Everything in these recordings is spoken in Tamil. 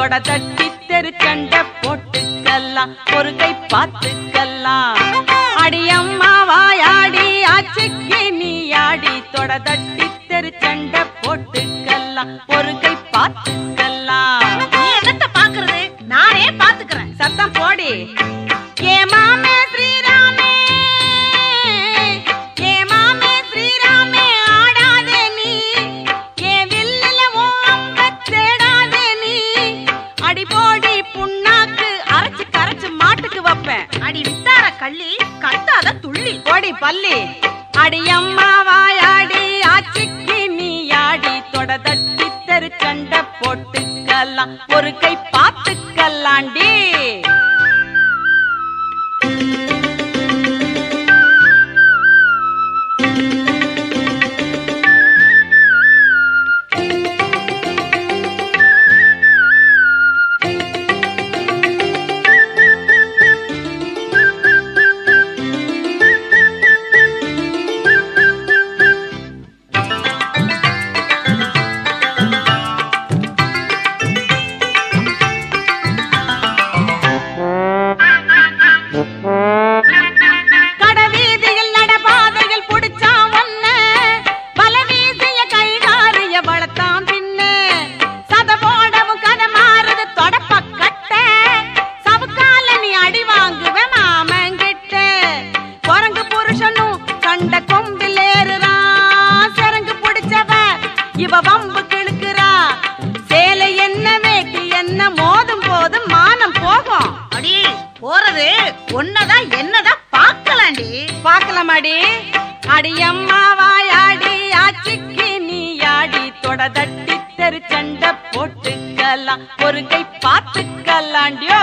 தொட தட்டி தெரு சண்டை போட்டுக்கலாம் ஒரு கை பார்த்துக்கலாம் அடியம்மா வாயாடி ஆச்சுக்கு நீ ஆடி தொட தட்டி தெரு சண்டை போட்டுக்கலாம் ஒரு கை பார்த்துக்கலாம் நீ என்னத்த பாக்குறது நானே பாத்துக்கிறேன் சத்தம் போடி ஏ மாமே ஸ்ரீராமே ஏ மாமே ஸ்ரீராமே ஆடாதே நீ ஏ வில்லுல உன் அம்ப தேடாதே நீ அடி போடி புண்ணாக்கு அரைச்சு கரைச்சு மாட்டுக்கு வைப்பேன் அடி வித்தார கள்ளி கத்தாத துள்ளி போடி பள்ளி அடியம்மா வாயாடி ஆச்சிக்கு நீ ஆடி தொட தட்டி தெரு சண்டை போட்டுக்கலாம் ஒரு கை பார்த்துக்கலாண்டி கடவீதியில் நடபாதையில் புடிச்சா ஒன்ன பல வீசிய கைகாரிய வளர்த்தான் பின்ன சத போடவும் கதை மாறுது தொடப்ப கட்ட சவுக்கால நீ அடி வாங்குவ மாமங்கிட்ட குரங்கு புருஷனும் கண்ட கொம்பில் ஏறுறான் சரங்கு பிடிச்சவ இவ வம்பு கிழக்குறா சேலை என்ன வேட்டி என்ன மோதும் போதும் மானம் போகும் அடி போறது ஒன்னதான் என்னதான் பாக்கலாண்டி பார்க்கலாமாடி அடியம்மா வாயாடி ஆச்சிக்கு நீ ஆடி தொட தட்டி தெரு சண்டை போட்டுக்கலாம் ஒரு கை பார்த்துக்கலாண்டியோ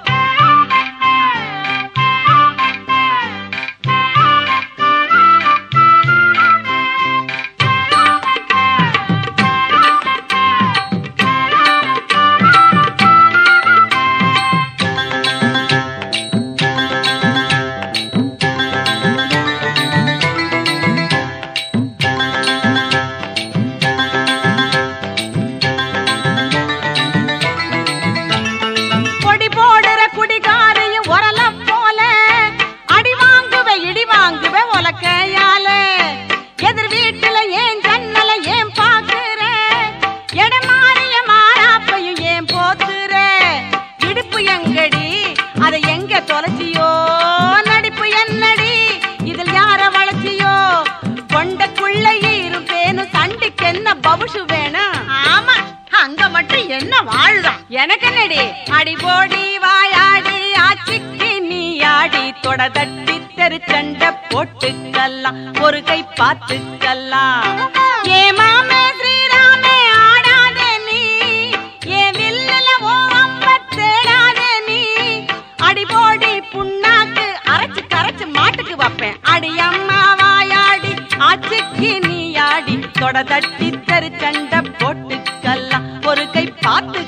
கொடி போடுற குடிகாரையும் உரல போல அடி வாங்குவ இடி வாங்குவ உலக்கையால எதிர் வீட்டுல ஏன் ஜன்னல ஏன் பாக்குற எடமாறிய மாறாப்பையும் ஏன் போத்துற இடுப்பு எங்கடி அதை எங்க தொலைச்சியோ நடிப்பு என்னடி இதில் யார வளர்ச்சியோ கொண்டக்குள்ள ஈரும் பேனும் சண்டிக்கு என்ன பவுஷு வேணும் ஆமா அங்க மட்டும் என்ன வாழ்தான் எனக்கு என்னடி அடி போடி வாயாடி ஆச்சிக்கு நீ ஆடி தொட தட்டி தெரு சண்டை போட்டுக்கலாம் ஒரு கை பார்த்துக்கலாம் ஏ மாமே ஸ்ரீராமே ஆடாதே நீ ஏ வில்லுல ஓ அம்ப தேடாதே நீ அடி போடி புண்ணாக்கு அரைச்சு கரைச்சு மாட்டுக்கு வைப்பேன் அடி அம்மா வாயாடி ஆச்சிக்கு நீ ஆடி தொட தட்டி தெரு சண்டை போட்டுக்கலாம் ஒரு கை பார்த்து